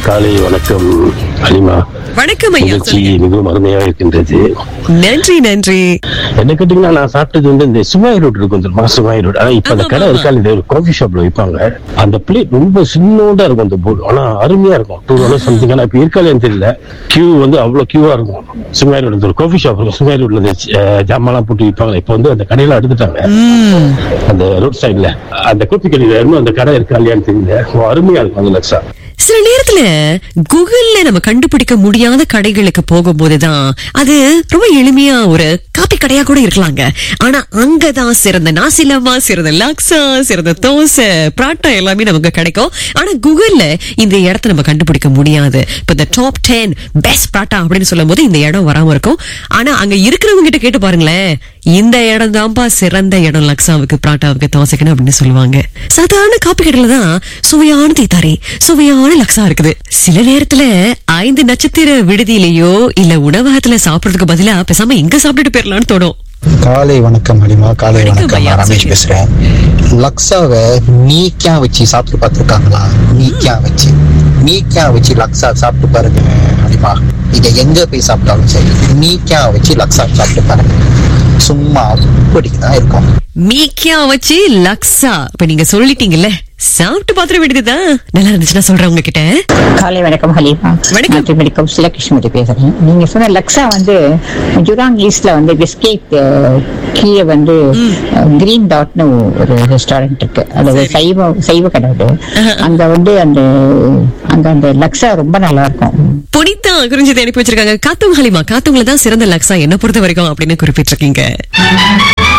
காலை வணக்கம் அலிமா வணக்கம் ஐயா நிகழ்ச்சி சொல்லுங்க. மிகவும் அருமையாக இருக்கின்றது நன்றி நன்றி என்ன கேட்டீங்கன்னா நான் சாப்பிட்டது வந்து இந்த சுமாய் ரோடு இருக்கும் தெரியுமா சுமாய் ரோடு ஆனா இப்ப அந்த ஆமா, கடை ஆமா. இருக்கா இந்த ஒரு காஃபி ஷாப்ல வைப்பாங்க அந்த பிளேட் ரொம்ப சின்னோண்டா இருக்கும் அந்த போர்டு ஆனா அருமையா இருக்கும் டூ ஹவர்ஸ் சம்திங் ஆனா இப்ப இருக்காலேன்னு தெரியல கியூ வந்து அவ்வளவு கியூவா இருக்கும் சுமாய் ரோடு ஒரு காஃபி ஷாப் இருக்கும் சுமாய் ரோட்ல இந்த அஹ், ஜாமான்லாம் போட்டு விற்பாங்க இப்ப வந்து அந்த கடையில எடுத்துட்டாங்க ம், அந்த ரோட் சைடுல அந்த கோப்பி கடையில இன்னும் அந்த கடை இருக்கா இல்லையான்னு தெரியல ரொம்ப அருமையா இருக்கும் அந்த லக்ஸா சில நேரத்துல கூகுள்ல நம்ம கண்டுபிடிக்க முடியாத கடைகளுக்கு போகும்போதுதான் அது ரொம்ப எளிமையா ஒரு காப்பி கடையா கூட இருக்கலாங்க ஆனா அங்கதான் சிறந்த நாசிலமா சிறந்த லாக்ஸா சிறந்த தோசை பராட்டா எல்லாமே நமக்கு கிடைக்கும் ஆனா கூகுள்ல இந்த இடத்த நம்ம கண்டுபிடிக்க முடியாது இப்ப இந்த டாப் டென் பெஸ்ட் பராட்டா அப்படின்னு சொல்லும் போது இந்த இடம் வராம இருக்கும் ஆனா அங்க இருக்கிறவங்க கிட்ட கேட்டு பாருங்களேன் இந்த இடம் தான்ப்பா சிறந்த இடம் லக்ஸாவுக்கு பராட்டாவுக்கு தோசைக்குன்னு அப்படின்னு சொல்லுவாங்க சாதாரண காப்பி கடையில தான் சுவையான தீத்தாரி சுவையான லக்ஸா இருக்குது சில நேரத்துல ஐந்து நட்சத்திர விடுதியிலேயோ இல்ல உணவகத்துல சாப்பிடுறதுக்கு பதிலா பேசாம இங்க சாப்பிட்டுட்டு போயிடலாம்னு தோணும் காலை வணக்கம் ஹலிமா காலை வணக்கம் வணக்கம் ஐயா, நான் ரமேஷ் சொல்லுங்க. பேசுறேன் லக்ஸாவை நீக்கியா வச்சு சாப்பிட்டு பார்த்துருக்காங்களா நீக்கியா வச்சு நீக்கியா வச்சு லக்ஸா சாப்பிட்டு பாருங்க ஹலிமா இதை எங்க போய் சாப்பிட்டாலும் சரி நீக்கியா வச்சு லக்ஸா சாப்பிட்டு பாருங்க சும்மா அப்படிதான் இருக்கும் மீக்கியா வச்சு லக்ஸா இப்ப நீங்க சொல்லிட்டீங்கல்ல சாப்பிட்டு பாத்திர வேண்டியதுதான் நல்லா இருந்துச்சுன்னா சொல்றேன் உங்ககிட்ட காலை வணக்கம் ஹலீமா வணக்கம். நான் திருமதி கௌசல கிருஷ்ணமூர்த்தி பேசுறேன் நீங்க சொன்ன லக்ஸா வந்து ஜுராங் ஈஸ்ட்ல வந்து பிஸ்கெட் கீழே வந்து கிரீன் டாட்னு ஒரு ரெஸ்டாரண்ட் இருக்கு அது சைவ சைவ கடை அது அங்க வந்து அந்த அங்க அந்த லக்ஸா ரொம்ப நல்லா இருக்கும் புனிதா குறிஞ்சதை அனுப்பி வச்சிருக்காங்க காத்தவங்க ஹலிமா காத்தவங்கள தான் சிறந்த லக்ஸா என்ன பொறுத்த வரைக்கும் அப்படின்னு குறிப்பிட்டிருக்கீங்க